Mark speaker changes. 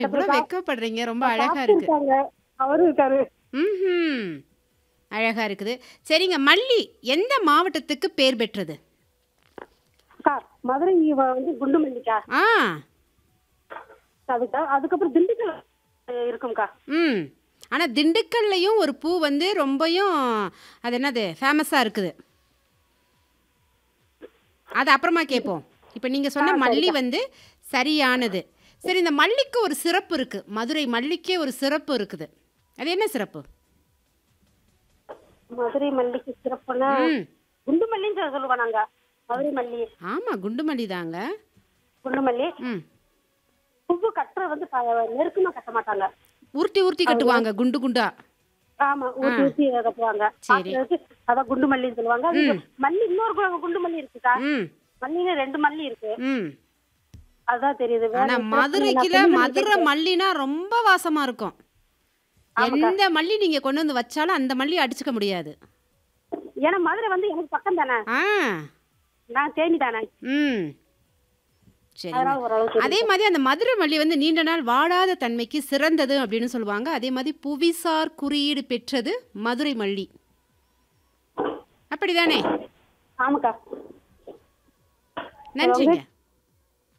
Speaker 1: இவ்வளோ வெட்கப்படுறீங்க ரொம்ப அழகா இருக்கு
Speaker 2: இருக்காங்க அவரும் இருக்காரு
Speaker 1: ம்ஹும் அழகா இருக்குது சரிங்க மல்லி எந்த மாவட்டத்துக்கு பேர் பெற்றது
Speaker 2: அக்கா மதுரை இவ வந்து குண்டுமல்லிக்கா
Speaker 1: ஆ
Speaker 2: அதுக்கா அதுக்கப்புறம் திண்டுக்கல் அஹ், இருக்கும்க்கா
Speaker 1: ம் ஆனால் திண்டுக்கல்லையும் ஒரு பூ வந்து ரொம்பயும் அது என்னது ஃபேமஸாக இருக்குது அது அப்புறமா கேட்போம் இப்போ நீங்கள் சொன்ன மல்லி வந்து சரியானது சரி இந்த மல்லிக்கு ஒரு சிறப்பு இருக்குது மதுரை மல்லிக்கே ஒரு சிறப்பு இருக்குது அது என்ன சிறப்பு
Speaker 2: மதுரை மல்லிக்கு சிறப்புன்னா
Speaker 1: ம்
Speaker 2: குண்டுமல்லின்னு சொல்ல சொல்லுவோம் நாங்க மதுரை மல்லி
Speaker 1: ஆமாம் குண்டு மல்லி தாங்க
Speaker 2: குண்டுமல்லி
Speaker 1: ம்
Speaker 2: பூவு கட்டுற வந்து ப- நெருக்கமா கட்ட மாட்டாங்க
Speaker 1: உருட்டி உருட்டி கட்டுவாங்க குண்டு குண்டா
Speaker 2: ஆமா ஊத்தி ஊத்தி கட்டுவாங்க
Speaker 1: சரி.
Speaker 2: பாக்குறதுக்கு அதான் குண்டு மல்லின்னு சொல்லுவாங்க அது மல்லி இன்னொரு கு- குண்டு மல்லி இருக்குக்கா
Speaker 1: ம்
Speaker 2: மல்லியில ரெண்டு மல்லி இருக்கு
Speaker 1: ம்
Speaker 2: அதான் தெரியுது வேற
Speaker 1: ஆனா
Speaker 2: சிறப்பு
Speaker 1: மதுரைக்குல
Speaker 2: நான்
Speaker 1: மதுரை மல்லினா ரொம்ப வாசமா இருக்கும் எந்த மல்லி நீங்க கொண்டு வந்து வச்சாலும் அந்த மல்லி அடிச்சுக்க முடியாது
Speaker 2: ஏன்னா மதுரை வந்து எனக்கு பக்கம் தானே
Speaker 1: ஆ
Speaker 2: நான் தேனி தானே
Speaker 1: ம் சரி
Speaker 2: அதனால ஓரளவுக்கு
Speaker 1: அதே மாதிரி அந்த மதுரை மல்லி வந்து நீண்ட நாள் வாடாத தன்மைக்கு சிறந்தது அப்படின்னு சொல்லுவாங்க அதே மாதிரி புவிசார் குறியீடு பெற்றது மதுரை மல்லி அப்படிதானே
Speaker 2: ஆமாக்கா
Speaker 1: நன்றிங்க